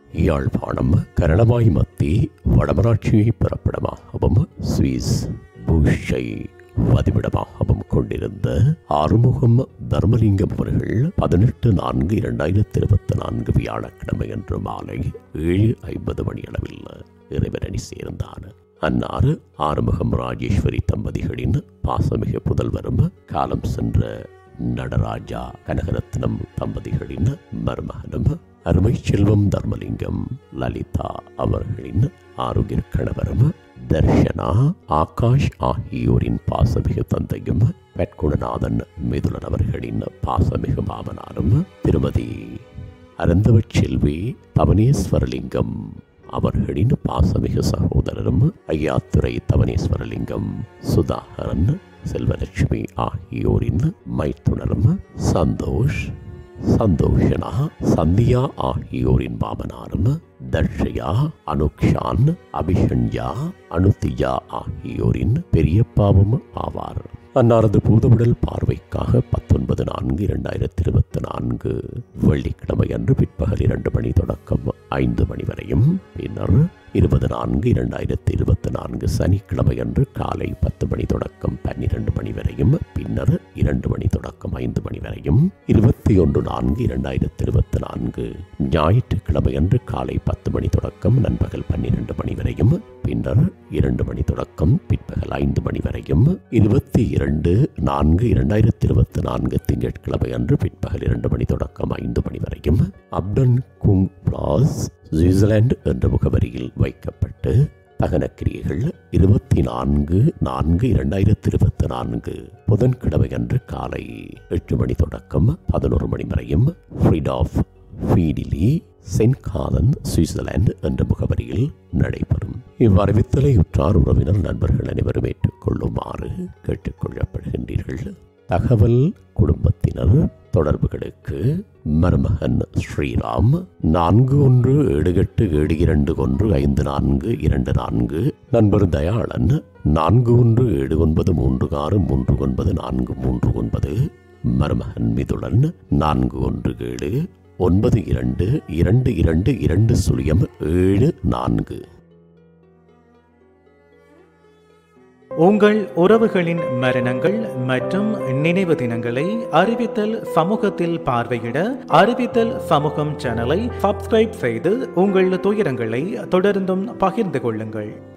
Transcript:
யாழ்ப்பாணம் கரணவாய் மத்தி வடமராட்சியை பிறப்பிடமாகவும் சுவிஸ் பூஷை வதிவிடமாகவும் கொண்டிருந்த ஆறுமுகம் தர்மலிங்கம் அவர்கள் பதினெட்டு நான்கு இரண்டாயிரத்தி இருபத்தி நான்கு வியாழக்கிழமை அன்று மாலை ஏழு ஐம்பது மணியளவில் இறைவனி சேர்ந்தார் அன்னாறு ஆறுமுகம் ராஜேஸ்வரி தம்பதிகளின் பாசமிகு புதல்வரும் காலம் சென்ற நடராஜா கனகரத்னம் தம்பதிகளின் மருமகனும் அருமை செல்வம் தர்மலிங்கம் லலிதா அவர்களின் ஆரோக்கிய கணவரும் தர்ஷனா ஆகாஷ் ஆகியோரின் பாசமிகு தந்தையும் பெட்குணநாதன் மிதுலன் அவர்களின் பாசமிகு மாமனாரும் திருமதி அருந்தவச் செல்வி தவனேஸ்வரலிங்கம் அவர்களின் பாசமிகு சகோதரரும் ஐயாத்துறை தவனேஸ்வரலிங்கம் சுதாகரன் செல்வலட்சுமி ஆகியோரின் மைத்துனரும் சந்தோஷ் சந்தோஷனா சந்தியா ஆகியோரின் மாமனாரும் தர்ஷயா அனுக்ஷான் அபிஷன்யா அனுத்தியா ஆகியோரின் பெரியப்பாவும் ஆவார் அன்னாரது பூதவுடல் பார்வைக்காக பத்தொன்பது நான்கு இரண்டாயிரத்தி இருபத்தி நான்கு வெள்ளிக்கிழமை அன்று பிற்பகல் இரண்டு மணி தொடக்கம் ஐந்து மணி வரையும் பின்னர் இருபது நான்கு இரண்டாயிரத்தி இருபத்தி நான்கு சனிக்கிழமை அன்று காலை பத்து மணி தொடக்கம் பன்னிரண்டு மணி வரையும் பின்னர் இரண்டு மணி தொடக்கம் ஐந்து மணி வரையும் இருபத்தி ஒன்று நான்கு இரண்டாயிரத்தி இருபத்தி நான்கு ஞாயிற்றுக்கிழமை அன்று காலை பத்து மணி தொடக்கம் நண்பகல் பன்னிரண்டு மணி வரையும் பின்னர் இரண்டு மணி தொடக்கம் பிற்பகல் ஐந்து மணி வரையும் இருபத்தி இரண்டு நான்கு இரண்டாயிரத்தி இருபத்தி நான்கு திங்கட்கிழமை அன்று பிற்பகல் இரண்டு மணி தொடக்கம் ஐந்து மணி வரையும் அப்டன் குங் பிளாஸ் சுவிட்சர்லாந்து என்ற முகவரியில் வைக்கப்பட்டு தகனக்கிரியைகள் இருபத்தி நான்கு நான்கு இரண்டாயிரத்தி இருபத்தி நான்கு புதன்கிழமை அன்று காலை எட்டு மணி தொடக்கம் பதினோரு மணி வரையும் ஃப்ரீட் ஆஃப் ஃபீடிலி சென்ட் காலன் சுவிட்சர்லாந்து என்ற முகவரியில் நடைபெறும் இவ்வறிவித்தலை உற்றார் உறவினர் நண்பர்கள் அனைவரும் ஏற்றுக்கொள்ளுமாறு கேட்டுக்கொள்ளப்படுகின்றீர்கள் தகவல் குடும்பத்தினர் தொடர்புகளுக்கு மருமகன் ஸ்ரீராம் நான்கு ஒன்று ஏழு எட்டு ஏழு இரண்டு ஒன்று ஐந்து நான்கு இரண்டு நான்கு நண்பர் தயாளன் நான்கு ஒன்று ஏழு ஒன்பது மூன்று ஆறு மூன்று ஒன்பது நான்கு மூன்று ஒன்பது மருமகன் மிதுளன் நான்கு ஒன்று ஏழு ஒன்பது இரண்டு இரண்டு இரண்டு இரண்டு சுழியம் ஏழு நான்கு உங்கள் உறவுகளின் மரணங்கள் மற்றும் நினைவு தினங்களை அறிவித்தல் சமூகத்தில் பார்வையிட அறிவித்தல் சமூகம் சேனலை சப்ஸ்கிரைப் செய்து உங்கள் துயரங்களை தொடர்ந்தும் பகிர்ந்து கொள்ளுங்கள்